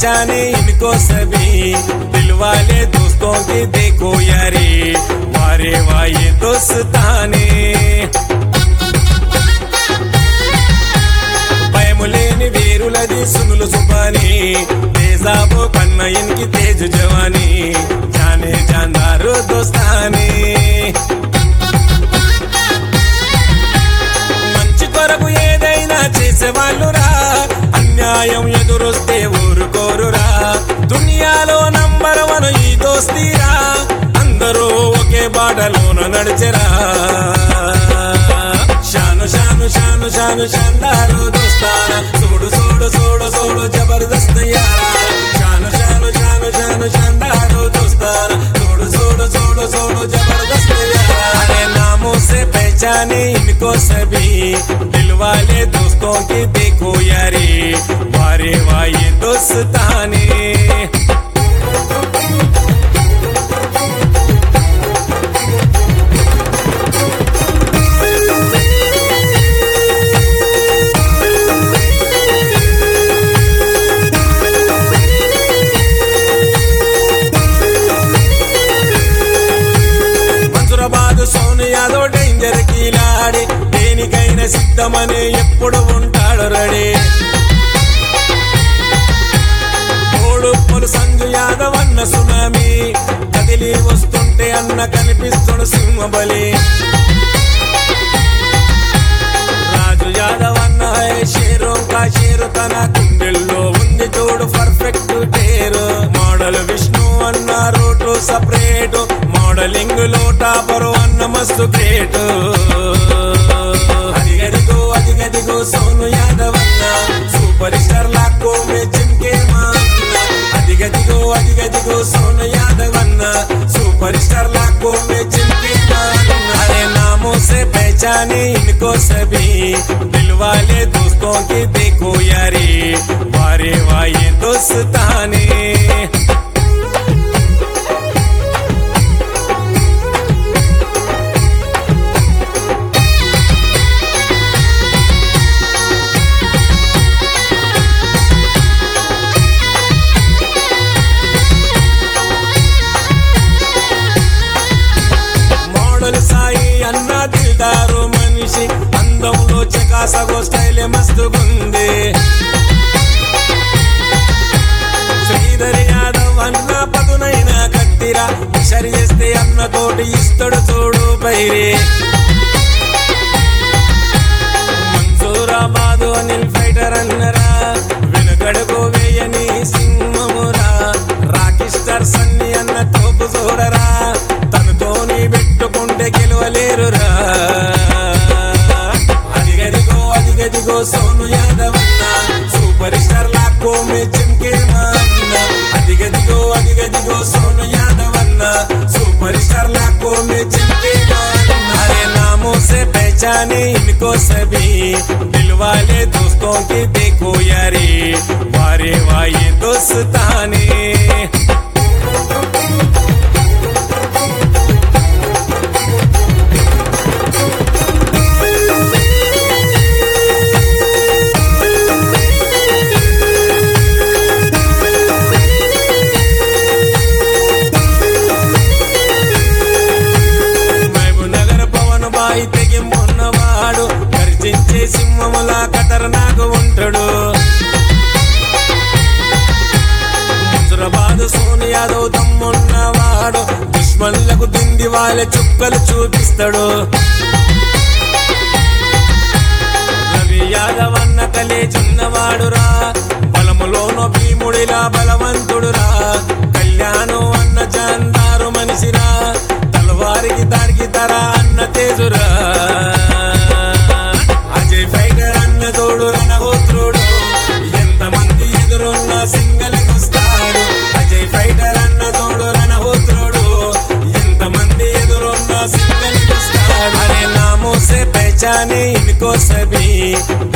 पहचाने इनको सभी दिल वाले दोस्तों की देखो यारी वारे वाये दोस्ताने భయములేని వీరులది సునులు సుపాని తేజాబు కన్న ఇన్కి తేజు జవాని జానే జాందారు దోస్తాని మంచి కొరకు ఏదైనా చేసేవాళ్ళురా అన్యాయం ఎదురొస్తే ఊరుకోరురా దునియాలో నంబర్ వన్ ఈ దోస్తీరా అందరూ ఒకే బాటలోన నడిచెరా షాను షాను షాను షాను షాందారు దోస్తానా చూడు చూడు చూడు చూడు జబర్దస్త్ యారా షాను షాను షాను షాను షాందారు దోస్తానా చూడు చూడు చూడు చూడు జబర్దస్త్ यारा अरे नामों से पहचाने इनको सभी दिल वाले दोस्तों की देखो यारी वारे वाये दोस्ताने మంజురాబాద్ సోను యాదవ్ డేంజర్ కీలాడి దేనికైనా సిద్ధమని ఎప్పుడు ఉంటాడు రెడీ ఓడుపులు సంజు యాదవ్ అన్న సునామీ కదిలి వస్తుంటే అన్న కనిపిస్తుడు సింహబలి రాజు యాదవ్ అన్న హై షేరు కా షేరు తన గుండెల్లో ఉంది చూడు పర్ఫెక్ట్ టేరు మోడల్ విష్ణు అన్న రోటు సపరేట్ మోడలింగ్ లో టాపరు అన్న మస్తు గ్రేట్ అదిగదిగో అదిగదిగో సోను యాదవ్ అన్న సూపర్ స్టార్ లాక్కో మే చింకే మా అన్న అదిగదిగో అదిగదిగో సోను యాదవ్ అన్న సూపర్ స్టార్ లాక్కో మే చింకే మా అన్న अरे नामों से पहचाने इनको सभी दिल वाले दोस्तों की देखो यारी वारे वाये दोस्ताने మోడల్ సాయి అన్న దిల్దారు మనిషి అందంలో చకాసగో స్టైల్ మస్తుగుంది శ్రీధర్ యాదవ్ అన్న పదునైన కత్తిరా సరి చేస్తే అన్న తోటి ఇస్తడు చూడు పైరి మంజూరాబాదు అనిల్ ఫైటర్ అన్నరా వెనుకడుగు వేయని సింహమురా రాకిస్టర్ సన్ని అన్న తోపు చూడరా తనతోని పెట్టుకుంటే గెలవలేరురా అదిగదిగో అదిగదిగో సోను యాదవ్ అన్న సూపర్ స్టార్ లాక్కో మే చింకే మా అన్న అదిగదిగో అదిగదిగో సోను యాదవ్ అన్న సూపర్ స్టార్ లాక్కో మే చింకే మా అన్న अरे नामों से पहचाने इनको सभी दिल वाले दोस्तों की देखो यारी वारे वाये दोस्ताने మహబూబ్ నగర్ పవన్ బాయి తెగింపున్నవాడు గర్జించే సింహములా ఖతర్నాకు ఉంటాడు హుజరాబాద్ సోని యాదవ్ తమ్మున్నవాడు దుష్మన్లకు దిండి వాళ్ళ చుక్కలు చూపిస్తాడు రవి యాదవ్ అన్న కలే చిన్నవాడురా బలములోనో భీముడిలా బలవంతుడురా కళ్యాణం అన్న జాందారు మనిషిరా తలవారికి దానికి తర అన్న తేజురా అజయ్ ఫైటర్ అన్న తోడు రణహోత్రుడు ఎంతమంది ఎదురున్న సింగల్ వస్తాడు అజయ్ ఫైటర్ అన్న తోడు రణహోత్రుడు ఎంతమంది ఎదురున్న సింగల్ వస్తాడు అరే నామో से पहचाने इनको सभी